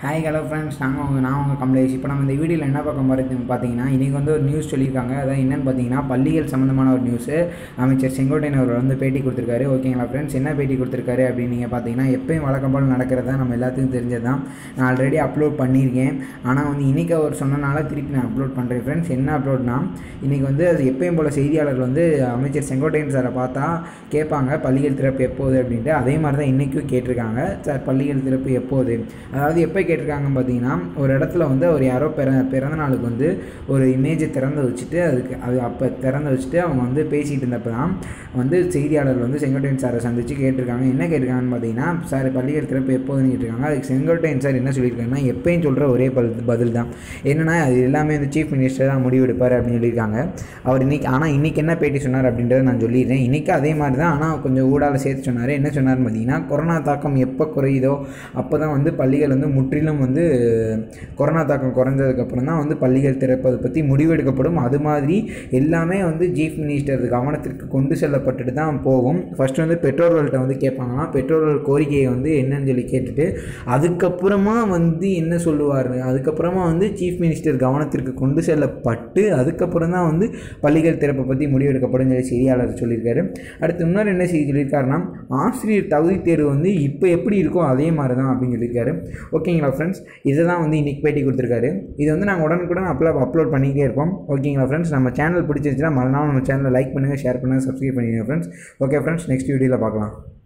hi hello friends நாங்கள் உங்க நான் உங்கள் கமலேஷ் இப்போ நம்ம இந்த வீடியோவில் என்ன பார்க்க போகிறது பார்த்தீங்கன்னா இன்றைக்கி வந்து ஒரு நியூஸ் சொல்லியிருக்காங்க அதான் என்னென்னு பார்த்தீங்கன்னா பள்ளிகள் சம்மந்தமான ஒரு நியூஸு அமைச்சர் செங்கோட்டையன் அவர் வந்து பேட்டி கொடுத்துருக்காரு ஓகேங்களா ஃப்ரெண்ட்ஸ் என்ன பேட்டி கொடுத்துருக்காரு அப்படின்னு நீங்கள் பார்த்தீங்கன்னா எப்பயும் வழக்கம் போல் நடக்கிறது தான் நம்ம எல்லாத்துக்கும் தெரிஞ்சது தான் நான் ஆல்ரெடி அப்லோட் பண்ணியிருக்கேன் ஆனால் வந்து இன்றைக்கி அவர் சொன்னனால திருப்பி நான் அப்லோட் பண்ணுறேன் ஃப்ரெண்ட்ஸ் என்ன அப்லோட்னா இன்றைக்கி வந்து அது எப்பயும் போல் செய்தியாளர்கள் வந்து அமைச்சர் செங்கோட்டையன் சாரை பார்த்தா கேட்பாங்க பள்ளிகள் திறப்பு எப்போது அப்படின்ட்டு அதே மாதிரி தான் இன்றைக்கும் கேட்டிருக்காங்க சார் பள்ளிகள் திறப்பு எப்போது அதாவது எப்போ கேட்டிருக்காங்கன்னு பார்த்தீங்கன்னா ஒரு இடத்துல வந்து அவர் யாரோ பிற பிறந்த நாளுக்கு வந்து ஒரு இமேஜை திறந்து வச்சுட்டு அதுக்கு அது அப்போ திறந்து வச்சுட்டு அவங்க வந்து பேசிகிட்டு இருந்தப்போ தான் வந்து செய்தியாளர்கள் வந்து செங்கோட்டையன் சாரை சந்தித்து கேட்டிருக்காங்க என்ன கேட்டிருக்காங்கன்னு பார்த்தீங்கன்னா சார் பள்ளிகள் திறப்பு எப்போதுன்னு கேட்டிருக்காங்க அதுக்கு செங்கோட்டையன் சார் என்ன சொல்லியிருக்காங்கன்னா எப்பயும் சொல்கிற ஒரே பதில் பதில் தான் என்னென்னா அது எல்லாமே வந்து சீஃப் மினிஸ்டர் தான் முடிவெடுப்பார் அப்படின்னு சொல்லியிருக்காங்க அவர் இன்றைக்கி ஆனால் இன்றைக்கி என்ன பேட்டி சொன்னார் அப்படின்றத நான் சொல்லிடுறேன் இன்றைக்கி அதே மாதிரி தான் ஆனால் கொஞ்சம் ஊடால சேர்த்து சொன்னார் என்ன சொன்னார்னு பார்த்தீங்கன்னா கொரோனா தாக்கம் எப்போ குறையுதோ அப்போ தான் வந்து பள்ளிகள் வந்து முற்றிலும் வந்து கொரோனா தாக்கம் குறைஞ்சதுக்கப்புறம் தான் வந்து பள்ளிகள் திறப்பதை பற்றி முடிவெடுக்கப்படும் அது மாதிரி எல்லாமே வந்து சீஃப் மினிஸ்டர் கவனத்திற்கு கொண்டு செல்லப்பட்டுட்டு தான் போகும் ஃபஸ்ட்டு வந்து பெற்றோர்கள்ட்ட வந்து கேட்பாங்களாம் பெற்றோர்கள் கோரிக்கையை வந்து என்னன்னு சொல்லி கேட்டுட்டு அதுக்கப்புறமா வந்து என்ன சொல்லுவார் அதுக்கப்புறமா வந்து சீஃப் மினிஸ்டர் கவனத்திற்கு கொண்டு செல்லப்பட்டு அதுக்கப்புறம் தான் வந்து பள்ளிகள் திறப்பை பற்றி முடிவெடுக்கப்படும் சொல்லி செய்தியாளர் சொல்லியிருக்காரு அடுத்து இன்னொரு என்ன செய்தி சொல்லியிருக்காருன்னா ஆசிரியர் தகுதி தேர்வு வந்து இப்போ எப்படி இருக்கோ அதே மாதிரி தான் அப்படின்னு சொல்லியிருக்காரு ஓகேங்களா ஃப்ரெண்ட்ஸ் இதை தான் வந்து இன்றைக்கி பேட்டி கொடுத்துருக்காரு இது வந்து நாங்கள் உடனுக்குடன் அப்லோட் அப்லோட் பண்ணிக்கிட்டே இருப்போம் ஓகேங்களா ஃப்ரெண்ட்ஸ் நம்ம சேனல் பிடிச்சிருச்சுன்னா மறுநாள் நம்ம சேனலை லைக் பண்ணுங்கள் ஷேர் பண்ணுங்கள் சப்ஸ்கிரைப் பண்ணிடுங்க ஃப்ரெண்ட்ஸ் ஓகே ஃப்ரெண்ட்ஸ் நெக்ஸ்ட் வீடியோவில் பார்க்கலாம்